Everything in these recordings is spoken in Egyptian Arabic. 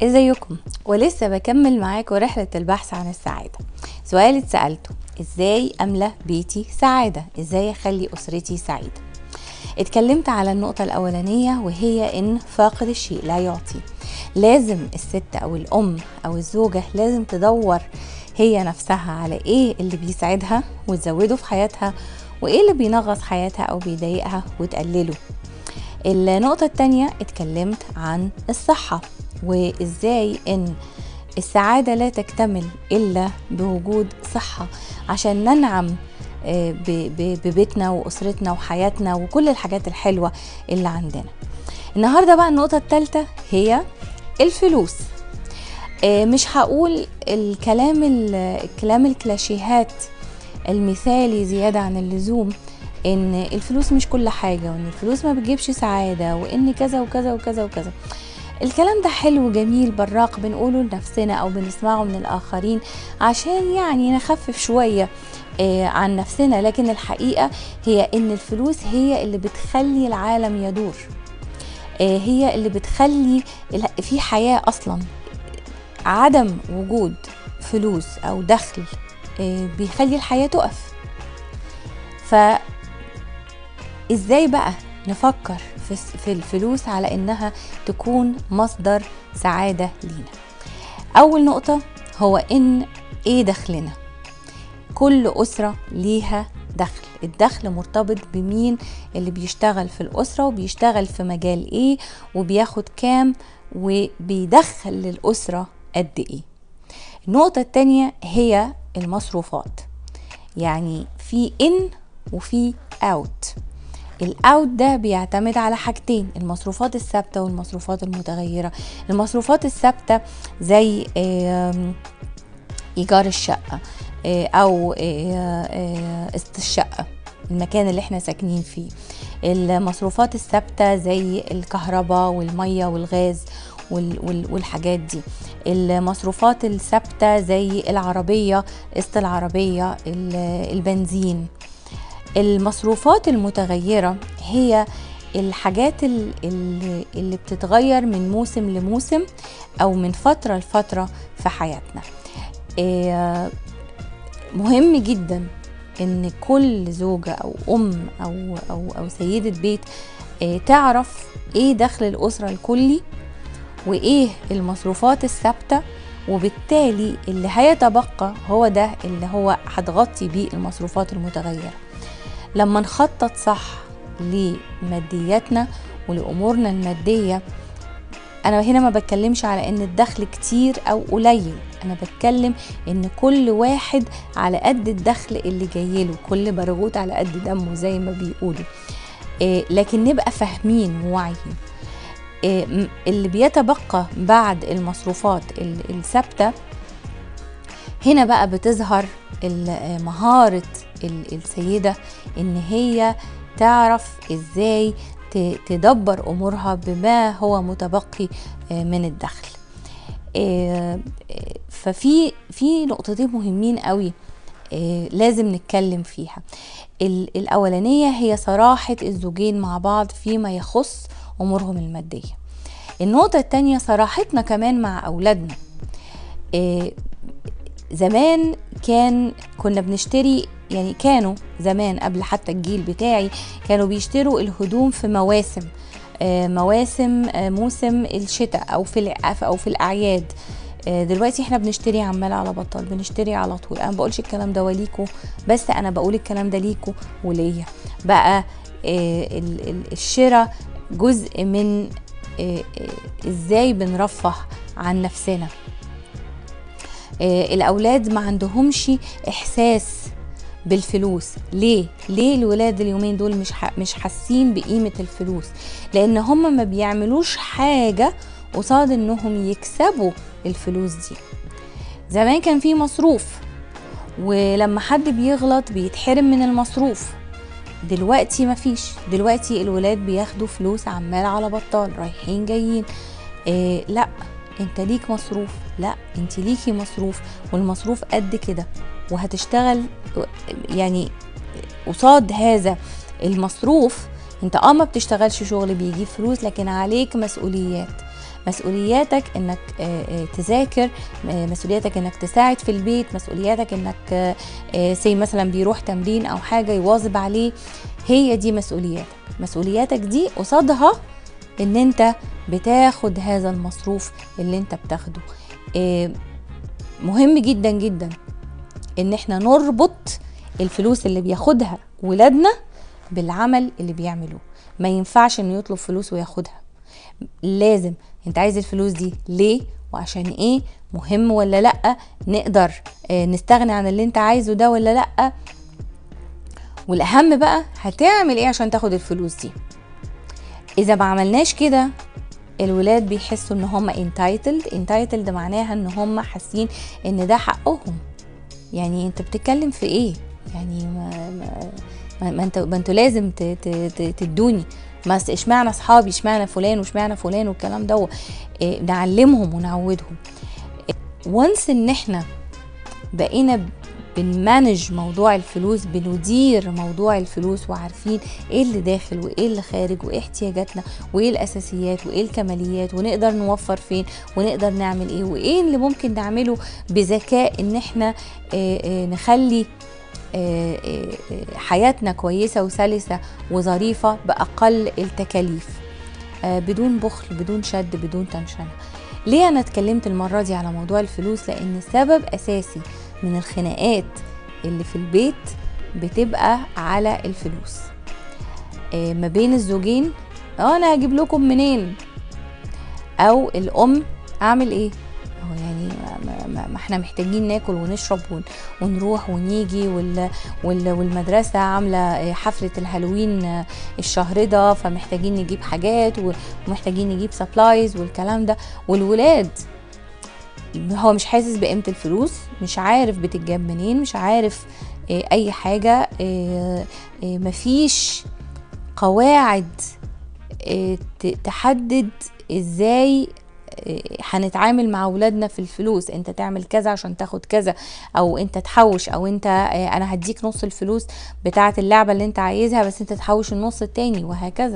ازيكم ولسه بكمل معاكم رحلة البحث عن السعادة سؤال اتسألته ازاي املى بيتي سعادة ازاي اخلي اسرتي سعيدة اتكلمت على النقطة الاولانية وهي ان فاقد الشيء لا يعطي لازم الست او الام او الزوجة لازم تدور هي نفسها على ايه اللي بيسعدها وتزوده في حياتها وايه اللي بينغص حياتها او بيضايقها وتقلله النقطة التانية اتكلمت عن الصحة وازاي ان السعادة لا تكتمل إلا بوجود صحة عشان ننعم ببيتنا وأسرتنا وحياتنا وكل الحاجات الحلوة اللي عندنا النهاردة بقى النقطة الثالثة هي الفلوس مش هقول الكلام الكلام الكلاشيهات المثالي زيادة عن اللزوم ان الفلوس مش كل حاجة وان الفلوس ما بتجيبش سعادة وان كذا وكذا وكذا وكذا الكلام ده حلو جميل براق بنقوله لنفسنا او بنسمعه من الاخرين عشان يعني نخفف شوية عن نفسنا لكن الحقيقة هي ان الفلوس هي اللي بتخلي العالم يدور هي اللي بتخلي في حياة اصلا عدم وجود فلوس او دخل بيخلي الحياة تقف ف ازاي بقى نفكر في الفلوس على انها تكون مصدر سعادة لينا اول نقطة هو ان ايه دخلنا كل اسرة ليها دخل الدخل مرتبط بمين اللي بيشتغل في الاسرة وبيشتغل في مجال ايه وبياخد كام وبيدخل للاسرة قد ايه النقطة التانية هي المصروفات يعني في ان وفي اوت الاوت ده بيعتمد على حاجتين المصروفات الثابته والمصروفات المتغيره المصروفات الثابته زي ايجار الشقه او قسط الشقه المكان اللي احنا ساكنين فيه المصروفات الثابته زي الكهرباء والميه والغاز والحاجات دي المصروفات الثابته زي العربيه قسط العربيه البنزين المصروفات المتغيرة هي الحاجات اللي بتتغير من موسم لموسم أو من فترة لفترة في حياتنا مهم جدا ان كل زوجة او ام او او او سيدة بيت تعرف ايه دخل الاسرة الكلي وايه المصروفات الثابتة وبالتالي اللي هيتبقى هو ده اللي هو هتغطي بيه المصروفات المتغيره لما نخطط صح لمادياتنا ولامورنا الماديه انا هنا ما بتكلمش على ان الدخل كتير او قليل انا بتكلم ان كل واحد على قد الدخل اللي جايله كل برغوت على قد دمه زي ما بيقولوا إيه لكن نبقى فاهمين وواعيين إيه اللي بيتبقى بعد المصروفات الثابته هنا بقى بتظهر مهاره السيدة ان هي تعرف ازاي تدبر امورها بما هو متبقي من الدخل ففي في نقطتين مهمين قوي لازم نتكلم فيها الاولانيه هي صراحه الزوجين مع بعض فيما يخص امورهم الماديه النقطه الثانيه صراحتنا كمان مع اولادنا زمان كان كنا بنشتري يعني كانوا زمان قبل حتى الجيل بتاعي كانوا بيشتروا الهدوم في مواسم مواسم موسم الشتاء او في او في الاعياد دلوقتي احنا بنشتري عمال على بطال بنشتري على طول انا بقولش الكلام ده وليكوا بس انا بقول الكلام ده ليكوا وليا بقى الشراء جزء من ازاي بنرفه عن نفسنا الاولاد ما عندهمش احساس بالفلوس ليه ليه الولاد اليومين دول مش مش حاسين بقيمه الفلوس لان هم ما بيعملوش حاجه قصاد انهم يكسبوا الفلوس دي زمان كان في مصروف ولما حد بيغلط بيتحرم من المصروف دلوقتي مفيش دلوقتي الولاد بياخدوا فلوس عمال على بطال رايحين جايين إيه لا انت ليك مصروف لا انت ليكي مصروف والمصروف قد كده وهتشتغل يعني قصاد هذا المصروف انت اه ما بتشتغلش شغل بيجيب فلوس لكن عليك مسؤوليات مسؤولياتك انك آه، آه، تذاكر آه، مسؤولياتك انك تساعد في البيت مسؤولياتك انك سي مثلا بيروح تمرين او حاجه يواظب عليه هي دي مسؤولياتك مسؤولياتك دي قصادها ان انت بتاخد هذا المصروف اللي انت بتاخده مهم جدا جدا ان احنا نربط الفلوس اللي بياخدها ولادنا بالعمل اللي بيعملوه ما ينفعش انه يطلب فلوس وياخدها لازم انت عايز الفلوس دي ليه وعشان ايه مهم ولا لا نقدر آه، نستغني عن اللي انت عايزه ده ولا لا والاهم بقى هتعمل ايه عشان تاخد الفلوس دي اذا ما عملناش كده الولاد بيحسوا ان هم entitled entitled معناها ان هم حاسين ان ده حقهم يعني انت بتتكلم في ايه يعني ما, ما, ما انت ما انتوا لازم تدوني بس اشمعنى اصحابي اشمعنى فلان واشمعنى فلان والكلام ده إيه نعلمهم ونعودهم وانس ان احنا بقينا بنمانج موضوع الفلوس بندير موضوع الفلوس وعارفين ايه اللي داخل وايه اللي خارج وايه احتياجاتنا وايه الاساسيات وايه الكماليات ونقدر نوفر فين ونقدر نعمل ايه وايه اللي ممكن نعمله بذكاء ان احنا آه، آه، نخلي آه، حياتنا كويسه وسلسه وظريفه باقل التكاليف بدون بخل بدون شد بدون تنشنه ليه انا اتكلمت المره دي على موضوع الفلوس لان سبب اساسي من الخناقات اللي في البيت بتبقى على الفلوس آه ما بين الزوجين اه انا هجيب لكم منين او الام اعمل ايه هو يعني ما, ما, ما احنا محتاجين ناكل ونشرب ونروح ونيجي وال وال والمدرسه عامله حفله الهالوين الشهر ده فمحتاجين نجيب حاجات ومحتاجين نجيب سبلايز والكلام ده والولاد هو مش حاسس بقيمه الفلوس مش عارف بتتجاب منين مش عارف آه، اي حاجه آه، آه، مفيش قواعد تحدد ازاي هنتعامل مع اولادنا في الفلوس انت تعمل كذا عشان تاخد كذا او انت تحوش او انت انا هديك نص الفلوس بتاعه اللعبه اللي انت عايزها بس انت تحوش النص التاني وهكذا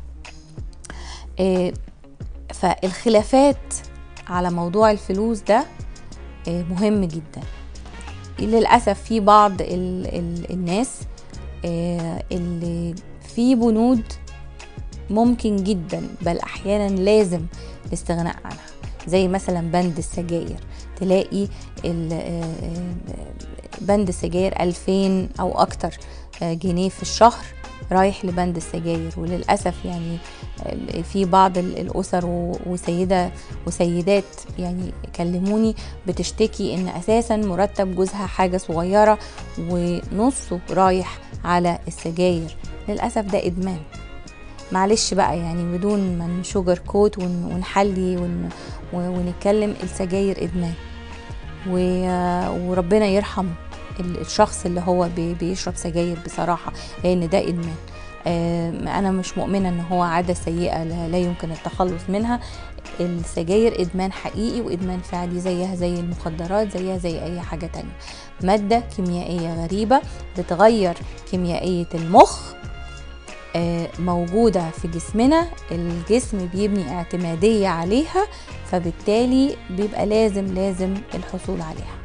فالخلافات على موضوع الفلوس ده آه، مهم جدا للأسف في بعض ال ال الناس آه، اللي في بنود ممكن جدا بل أحيانا لازم الاستغناء عنها زي مثلا بند السجاير تلاقي آه، بند السجاير 2000 أو أكتر جنيه في الشهر رايح لبند السجاير وللأسف يعني آه، في بعض الأسر وسيدة وسيدات يعني كلموني بتشتكي إن أساسا مرتب جوزها حاجة صغيرة ونصه رايح على السجاير للأسف ده إدمان معلش بقى يعني بدون ما نشوجر كوت ونحلي ونتكلم السجاير إدمان وربنا يرحم الشخص اللي هو بيشرب سجاير بصراحه لان ده ادمان انا مش مؤمنه ان هو عاده سيئه لا يمكن التخلص منها السجاير ادمان حقيقي وادمان فعلي زيها زي المخدرات زيها زي اي حاجه تانية ماده كيميائيه غريبه بتغير كيميائيه المخ آه، موجودة في جسمنا الجسم بيبني اعتمادية عليها فبالتالي بيبقى لازم لازم الحصول عليها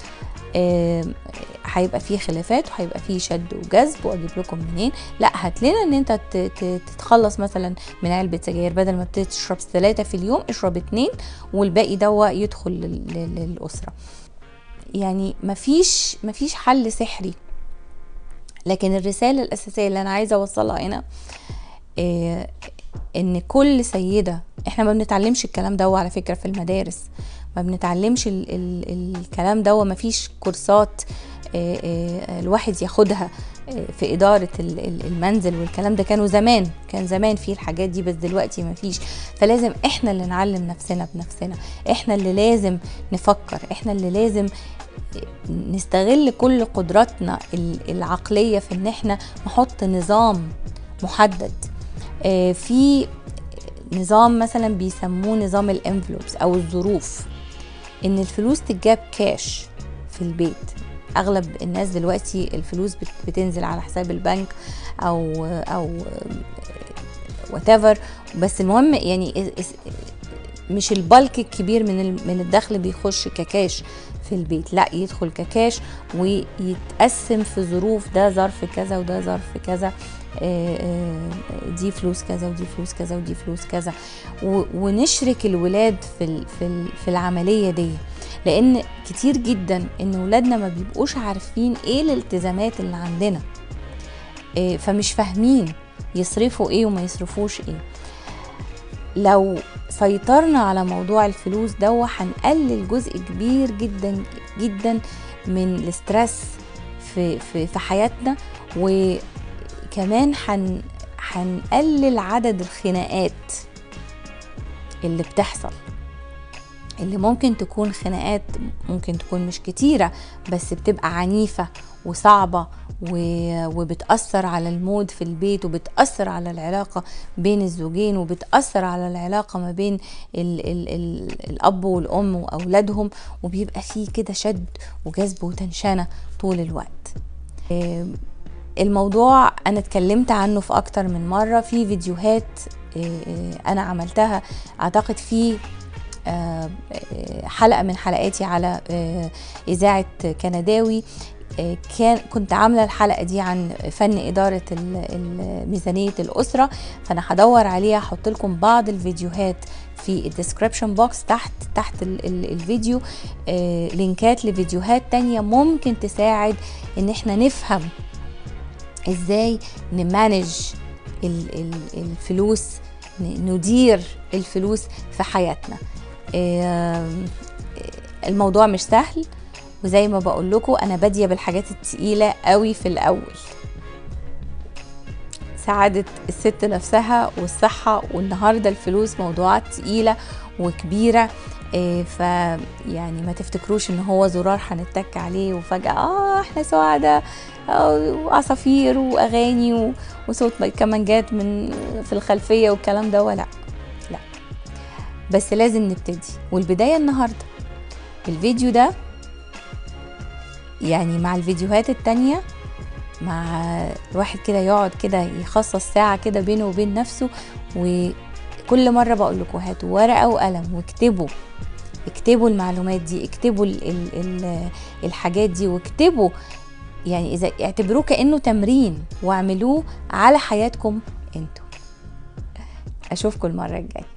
هيبقى فيه خلافات وهيبقى فيه شد وجذب واجيب لكم منين لا هات لنا ان انت تتخلص مثلا من علبه سجاير بدل ما بتشرب ثلاثه في اليوم اشرب اتنين والباقي دوا يدخل للاسره يعني مفيش مفيش حل سحري لكن الرساله الاساسيه اللي انا عايزه اوصلها هنا إيه ان كل سيده احنا ما بنتعلمش الكلام ده على فكره في المدارس ما بنتعلمش ال ال الكلام ده وما فيش كورسات آه، آه، الواحد ياخدها آه، في إدارة المنزل والكلام ده كانوا زمان كان زمان في الحاجات دي بس دلوقتي ما فيش فلازم احنا اللي نعلم نفسنا بنفسنا احنا اللي لازم نفكر احنا اللي لازم نستغل كل قدراتنا العقلية في ان احنا نحط نظام محدد في نظام مثلا بيسموه نظام الانفلوبس او الظروف ان الفلوس تتجاب كاش في البيت اغلب الناس دلوقتي الفلوس بتنزل على حساب البنك او او whatever بس المهم يعني مش البلك الكبير من ال- من الدخل بيخش ككاش في البيت لا يدخل ككاش ويتقسم في ظروف ده ظرف كذا وده ظرف كذا آه، آه، دي فلوس كذا ودي فلوس كذا ودي فلوس كذا و- ونشرك الولاد في ال- في ال- في العمليه دي لان كتير جدا ان ولادنا ما بيبقوش عارفين ايه الالتزامات اللي عندنا آه، فمش فاهمين يصرفوا ايه وما يصرفوش ايه لو سيطرنا على موضوع الفلوس ده هنقلل جزء كبير جدا جدا من الاسترس في في في حياتنا وكمان هن هنقلل عدد الخناقات اللي بتحصل اللي ممكن تكون خناقات ممكن تكون مش كتيرة بس بتبقى عنيفة وصعبة و- وبتأثر على المود في البيت وبتأثر على العلاقة بين الزوجين وبتأثر على العلاقة ما بين ال ال ال الأب والأم وأولادهم وبيبقى فيه كده شد وجذب وتنشنة طول الوقت آه، الموضوع أنا اتكلمت عنه في أكتر من مرة في فيديوهات آه، آه، أنا عملتها أعتقد في آه، آه، حلقة من حلقاتي على آه، إذاعة كنداوي آه، كان كنت عاملة الحلقة دي عن فن إدارة ال- ال- ميزانية الأسرة فأنا هدور عليها أحط لكم بعض الفيديوهات في الديسكريبشن بوكس تحت تحت ال ال الفيديو آه، لينكات لفيديوهات تانية ممكن تساعد إن احنا نفهم ازاي نمانج ال- ال- الفلوس ن- ندير الفلوس في حياتنا آم، الموضوع مش سهل وزي ما بقول لكم انا باديه بالحاجات التقيله قوي في الاول سعادة الست نفسها والصحة والنهاردة الفلوس موضوعات تقيلة وكبيرة إيه، ف يعني ما تفتكروش ان هو زرار هنتك عليه وفجأة اه احنا سعداء آه، وعصافير واغاني و- وصوت كمانجات من في الخلفية والكلام ده ولا لا بس لازم نبتدي والبداية النهاردة الفيديو ده يعني مع الفيديوهات التانية مع الواحد كده يقعد كده يخصص ساعة كده بينه وبين نفسه وكل مرة بقول لكم هاتوا ورقة وقلم واكتبوا اكتبوا المعلومات دي اكتبوا ال ال ال الحاجات دي واكتبوا يعني اذا اعتبروه كانه تمرين واعملوه على حياتكم انتوا اشوفكم المره الجايه